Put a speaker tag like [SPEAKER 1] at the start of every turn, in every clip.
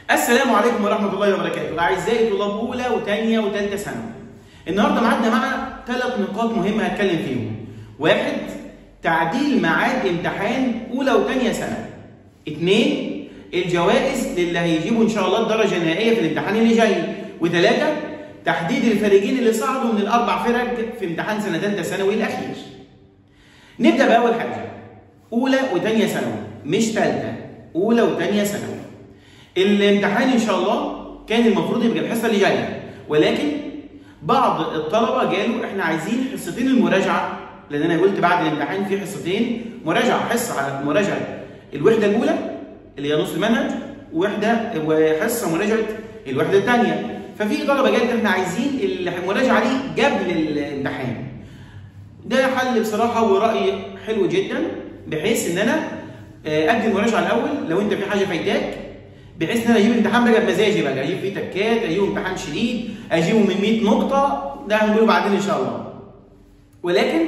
[SPEAKER 1] السلام عليكم ورحمة الله وبركاته أعزائي طلاب أولى وثانية وثالثة ثانوي النهاردة معادنا مع ثلاث نقاط مهمة هتكلم فيهم واحد تعديل ميعاد امتحان أولى وثانية ثانوي اثنين الجوائز للي هيجيبوا إن شاء الله الدرجة النهائية في الامتحان اللي جاي وثلاثة تحديد الفريقين اللي صعدوا من الأربع فرق في امتحان سنة ثالثة ثانوي الأخير نبدأ بأول حاجة أولى وثانية ثانوي مش ثالثة أولى وثانية ثانوي الامتحان ان شاء الله كان المفروض يبقى الحصه اللي جايه ولكن بعض الطلبه قالوا احنا عايزين حصتين المراجعه لان انا قلت بعد الامتحان في حصتين مراجعه حصه على مراجعه الوحده الاولى اللي هي نص المنهج ووحده وحصه مراجعه الوحده الثانيه ففي طلبه قالت احنا عايزين المراجعه دي قبل الامتحان ده حل بصراحه وراي حلو جدا بحيث ان انا ادي المراجعه الاول لو انت في حاجه فايتاك بحيث ان انا اجيب امتحان بقى بمزاجي بقى اجيب فيه تكات اجيبه امتحان شديد اجيبه من 100 نقطه ده هنقوله بعدين ان شاء الله ولكن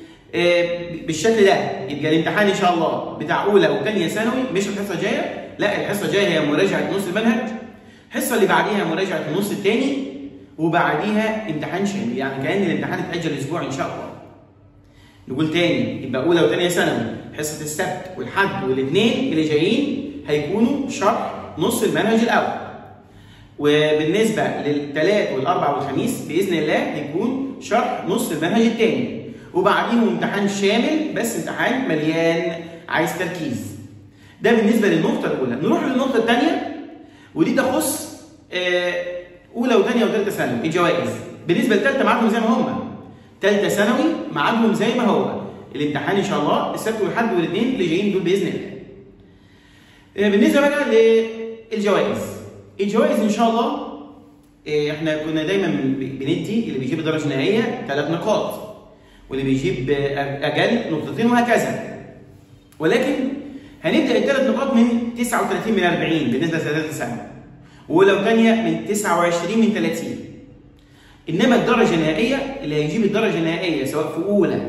[SPEAKER 1] بالشكل ده يبقى الامتحان ان شاء الله بتاع اولى وثانيه ثانوي مش الحصه الجايه لا الحصه الجايه هي مراجعه نص المنهج الحصه اللي بعديها مراجعه النص الثاني وبعديها امتحان شامل يعني كان الامتحان اتاجل اسبوع ان شاء الله نقول تاني يبقى اولى وثانيه ثانوي حصه السبت والحد والاثنين اللي جايين هيكونوا شرح نص المنهج الاول وبالنسبه للثلاث والاربع والخميس باذن الله هيكون شرح نص المنهج الثاني وبعديهم امتحان شامل بس امتحان مليان عايز تركيز ده بالنسبه للنقطه الاولى نروح للنقطه الثانيه ودي تخص اولى وثانيه وثالثه ثانوي الجوائز بالنسبه للثالثه ميعادهم زي ما هم ثالثه ثانوي ميعادهم زي ما هو الامتحان ان شاء الله السبت والحد والاثنين اللي جايين دول باذن الله بالنسبه بقى للجوائز الجوائز ان شاء الله احنا كنا دايما بندي اللي بيجيب درجه نهائيه ثلاث نقاط واللي بيجيب اقل نقطتين وهكذا ولكن هنبدا الثلاث نقاط من 39 من 40 بالنسبه لثالثه ثانوي ولو ثانيه من 29 من 30 انما الدرجه النهائيه اللي هيجيب الدرجه النهائيه سواء في اولى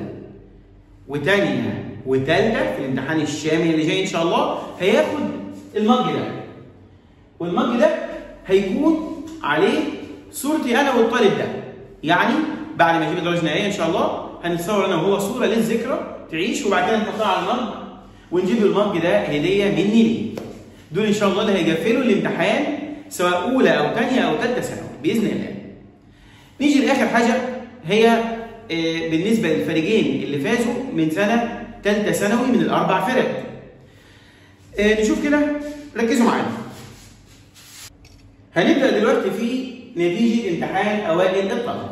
[SPEAKER 1] وثانيه وثالثه في الامتحان الشامل اللي جاي ان شاء الله هياخد المج ده والمج ده هيكون عليه صورتي انا والطالب ده يعني بعد ما يجيب الدرجه النهائيه ان شاء الله هنتصور انا وهو صوره للذكرى تعيش وبعد كده نحطها على المج ونجيب المج ده هديه مني ليه دول ان شاء الله اللي هيقفلوا الامتحان سواء اولى او ثانيه او ثالثه ثانوي باذن الله نيجي لاخر حاجه هي بالنسبه للفريقين اللي فازوا من سنه ثالثه ثانوي من الاربع فرق نشوف كده ركزوا معايا هنبدا دلوقتي في نتيجه امتحان اوائل الطلبه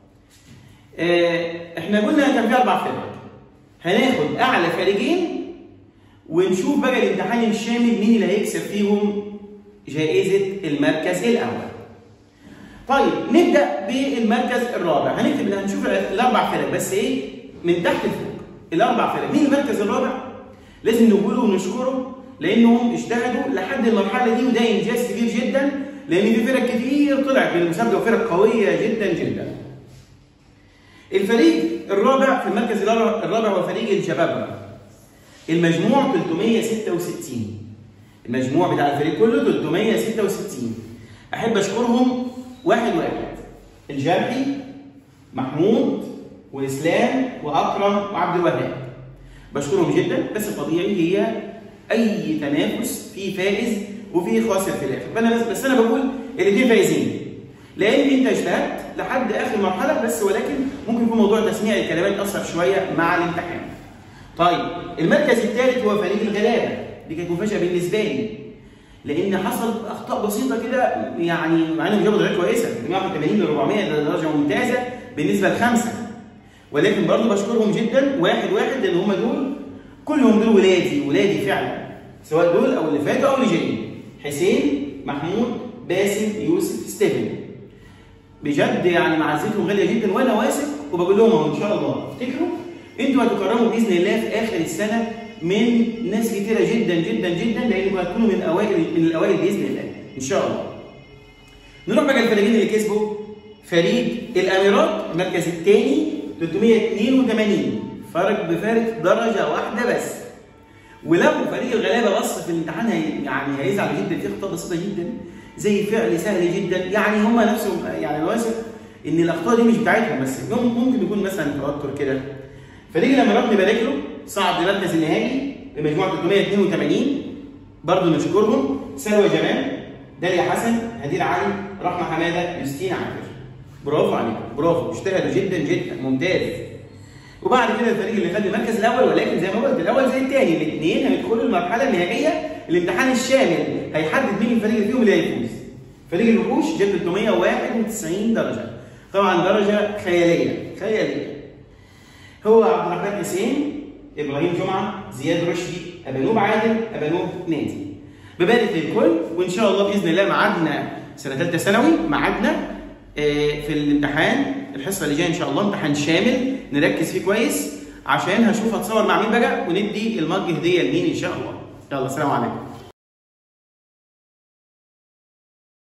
[SPEAKER 1] احنا قلنا كان في اربع فرق هناخد اعلى فريقين ونشوف بقى الامتحان الشامل مين اللي هيكسب فيهم جائزه المركز الاول طيب نبدا بالمركز الرابع هنكتب هنشوف الاربع فرق بس ايه من تحت لفوق الاربع فرق مين المركز الرابع لازم نقوله ونشكره لانهم اجتهدوا لحد المرحله دي وده انجاز كبير جدا لان في فرق كتير طلعت من المسابقه وفرق قويه جدا جدا. الفريق الرابع في المركز الرابع هو فريق الجبابره. المجموع 366 المجموع بتاع الفريق كله 366 احب اشكرهم واحد واحد الجرحي محمود واسلام واكرم وعبد الوهاب بشكرهم جدا بس الطبيعي هي اي تنافس فيه فائز وفيه خاسر في الاخر فانا بس, بس انا بقول الاثنين فايزين لان انت اجتهدت لحد اخر مرحله بس ولكن ممكن يكون موضوع تسميع الكلمات اثر شويه مع الامتحان. طيب المركز الثالث هو فريق الغلابه دي كانت مفاجاه بالنسبه لي لان حصلت اخطاء بسيطه كده يعني مع انهم جابوا درجات كويسه 180 ل 400 ده درجه ممتازه بالنسبه لخمسه ولكن برضه بشكرهم جدا واحد واحد لان هم دول كلهم دول ولادي ولادي فعلا سواء دول او اللي فاتوا او اللي جايين حسين محمود باسم يوسف ستيفن بجد يعني معزتهم غاليه جدا وانا واثق وبقول لهم اهو ان شاء الله افتكروا انتوا هتكرموا باذن الله في اخر السنه من ناس كتيره جدا جدا جدا لانكم هتكونوا من اوائل من الاوائل باذن الله ان شاء الله. نروح بقى للفريقين اللي كسبوا فريق الاميرات المركز الثاني 382 فرق بفارق درجه واحده بس ولو فريق الغلابه بص في الامتحان هي يعني هيزعل جدا في اخطاء بسيطه جدا زي فعل سهل جدا يعني هم نفسهم يعني انا واثق ان الاخطاء دي مش بتاعتهم بس ممكن يكون مثلا توتر كده فنيجي لما نروح نبارك له صعد للمركز النهائي بمجموع 382 برضه نشكرهم سلوى جمال داليا حسن هدير علي رحمه حماده يوستين عافر برافو عليكم برافو اجتهدوا جدا جدا ممتاز وبعد كده الفريق اللي خد المركز الاول ولكن زي ما قلت الاول زي الثاني الاثنين هيدخلوا المرحله النهائيه الامتحان الشامل هيحدد مين الفريق اللي فيهم اللي هيفوز فريق الوحوش جاب 391 درجه طبعا درجه خياليه خياليه هو عبد الرحمن حسين ابراهيم جمعه زياد رشدي ابانوب عادل ابانوب نادي ببارك للكل وان شاء الله باذن الله ميعادنا سنه ثالثه ثانوي ميعادنا في الامتحان الحصه اللي جايه ان شاء الله امتحان شامل نركز فيه كويس عشان هشوف هتصور مع مين بقى وندي المج هديه لمين ان شاء الله يلا سلام عليكم